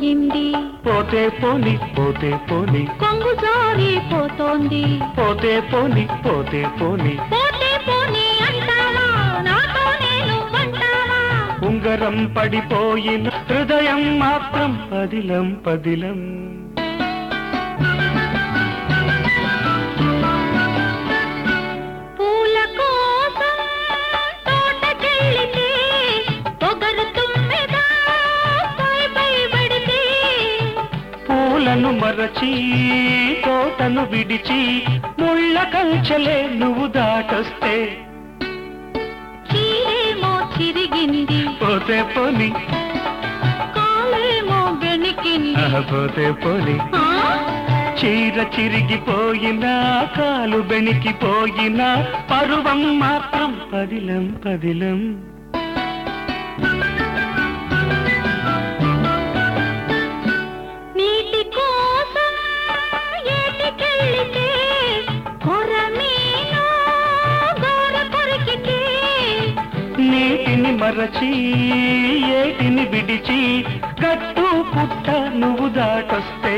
పడిపోయింది పోతే పోని పోతే పోని కొంగు జారిపోతోంది పోతే పోని పోతే పోని పోతే పోనీ అంటావా నాతో నేను అంటావా ఉంగరం పడిపోయిన హృదయం మాత్రం పదిలం పదిలం పూల కోసం తోటకెళ్ళితే పొగరు తుమ్మెద పై పై పడితే పూలను మరచి తోటను విడిచి ముళ్ళ కంచెలే నువ్వు దాటొస్తే చీరేమో చిరిగింది పోతే పోని కాలేమో బెణికింది ఆహా, పోతే పోని ఆ? చీర చిరిగిపోయినా కాలు బెణికిపోయినా పరువం మాత్రం పదిలం పదిలం నీటి కోసం ఏటికెళ్ళితే కొరమీను గోర కొరికితే నీటిని మరచి ఏటిని విడిచి గట్టు పుట్ట నువ్వు దాటొస్తే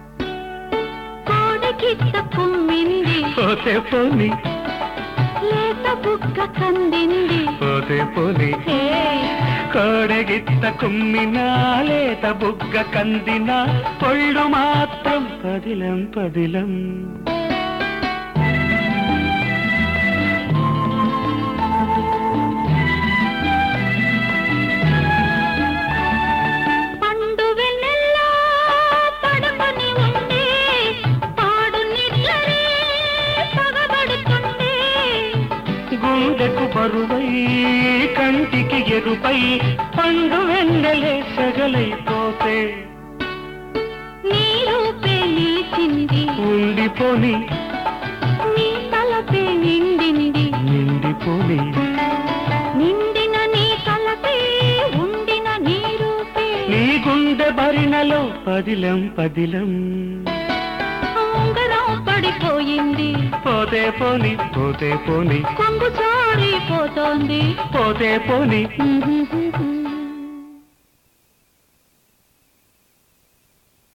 కోడకిట్ట కుమ్మింది పోతే పోని లేత బుగ్గ కందింది పోతే పోని హే, కోడగిత్త కుమ్మినా లేత బుగ్గ కందిన పొళ్ళు మాత్రం పదిలం పదిలం పండు వెన్నెల్లో పడుకొని ఉండే పాడు నిద్రలే పగబడుతుండే గుండెకు బరువై కంటికి ఎరుపై పండు వెన్నెలే సగలైపోతే నీ రూపే నిలిచింది ఉండిపోని నీ తలపే నిండింది నిండిపోని నిండిన నీ తలపే ఉండిన నీ రూపే నీ గుండె భరిణలో పదిలం పదిలం ఉంగరం పడిపోయింది పోతే పోని పోతే పోని కొంగు జారిపోతోంది పోతే పోని మ్మ్.